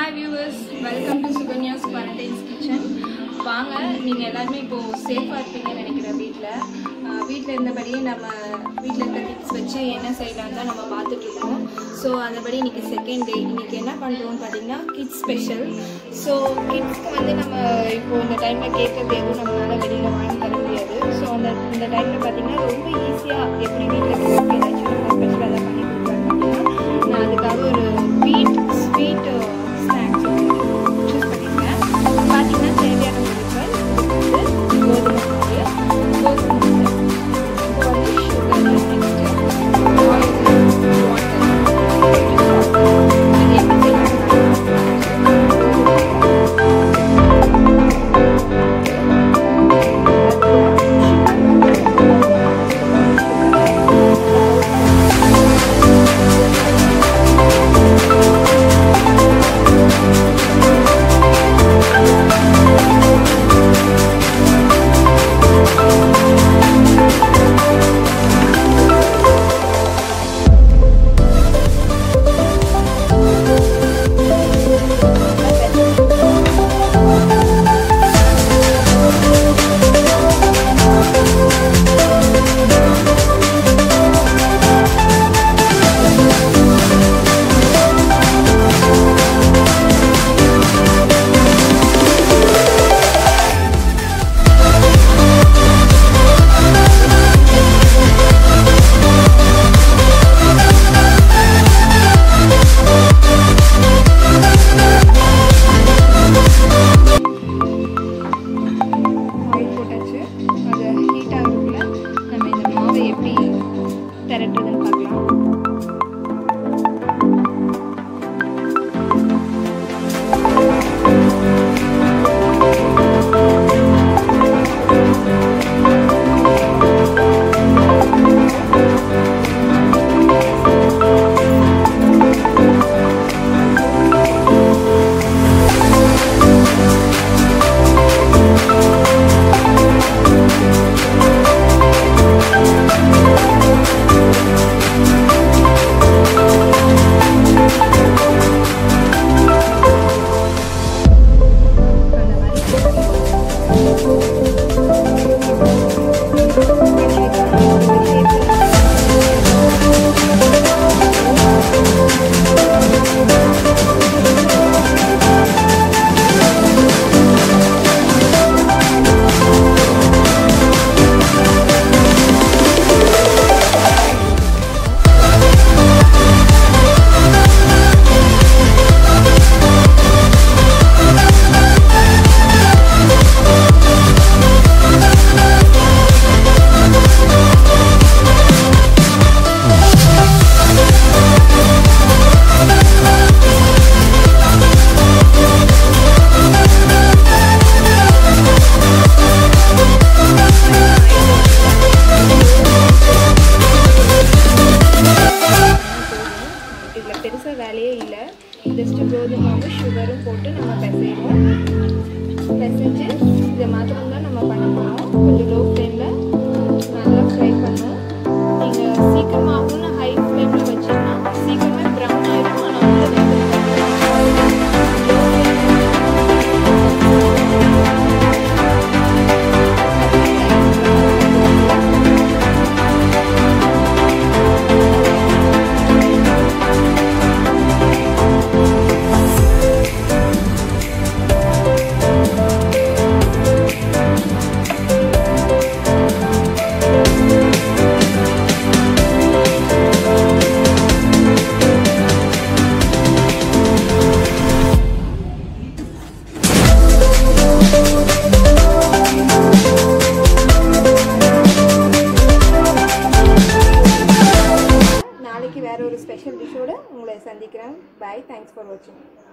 hi viewers welcome to Sukanya's quarantine's kitchen வாங்க நீங்கள் எல்லாருமே இப்போது சேஃபாக இருப்பீங்கன்னு நினைக்கிறேன் வீட்டில் வீட்டில் இருந்தபடியே நம்ம வீட்டில் இருக்க டிப்ஸ் வச்சு என்ன செய்யலாம் தான் நம்ம பார்த்துட்ருக்கோம் ஸோ அந்தபடி இன்றைக்கி செகண்ட் டே இன்றைக்கி என்ன பண்ணுறோம்னு பார்த்தீங்கன்னா கிட்ஸ் ஸ்பெஷல் ஸோ கிட்ஸ்க்கு வந்து நம்ம இப்போ இந்த டைமில் கேட்கறது எதுவும் நம்மளால் வெளியில் வாங்கி தர முடியாது ஸோ அந்த இந்த டைமில் பார்த்தீங்கன்னா ரொம்ப ஈஸியாக எப்படி வீட்டில் கிட்ஸ்க்கு ஏதாச்சும் நம்ம ஸ்பெஷலாக எதாவது பண்ணி கொடுக்கலாம் அப்படின்னா நான் அதுக்காக ஒரு வீட் ஸ்வீட் ஸ்நாக்ஸ் சூஸ் பண்ணியிருக்கேன் பார்த்தீங்கன்னா தேவையான பொருட்கள் வந்து கோதுமை மாவு கோதுமை மாவு இப்போ வந்து சுகர் நெக்ஸ்ட்டு ஆயில் வாட்டர் இது எப்படி ஆயில் போட்டாச்சு அது ஹீட் ஆகிறதுக்குள்ள நம்ம இந்த மாவை எப்படி திரட்டுறதுன்னு பார்க்கலாம் அந்த மாதிரி இதில் பெருசாக வேலையே இல்லை ஜஸ்ட்டு கோதுமை மாவு சுகரும் போட்டு நம்ம பிசைவோம் பிசைஞ்சு இதை மாத்திரம் தான் நம்ம பண்ண போகிறோம் கொஞ்சம் லோ ஃப்ளேமில் நல்லா ஃப்ரை பண்ணணும் நீங்கள் சீக்கிரமாகவும் ஹை ஃப்ளேமில் வச்சிங்கன்னா சீக்கிரமே ப்ரௌன் ஆகிடும் ஆனால் உள்ள நாளைக்கு வேற ஒரு ஸ்பெஷல் டிஷ்ஷோட உங்களை சந்திக்கிறேன் பை தேங்க்ஸ் ஃபார் வாட்சிங்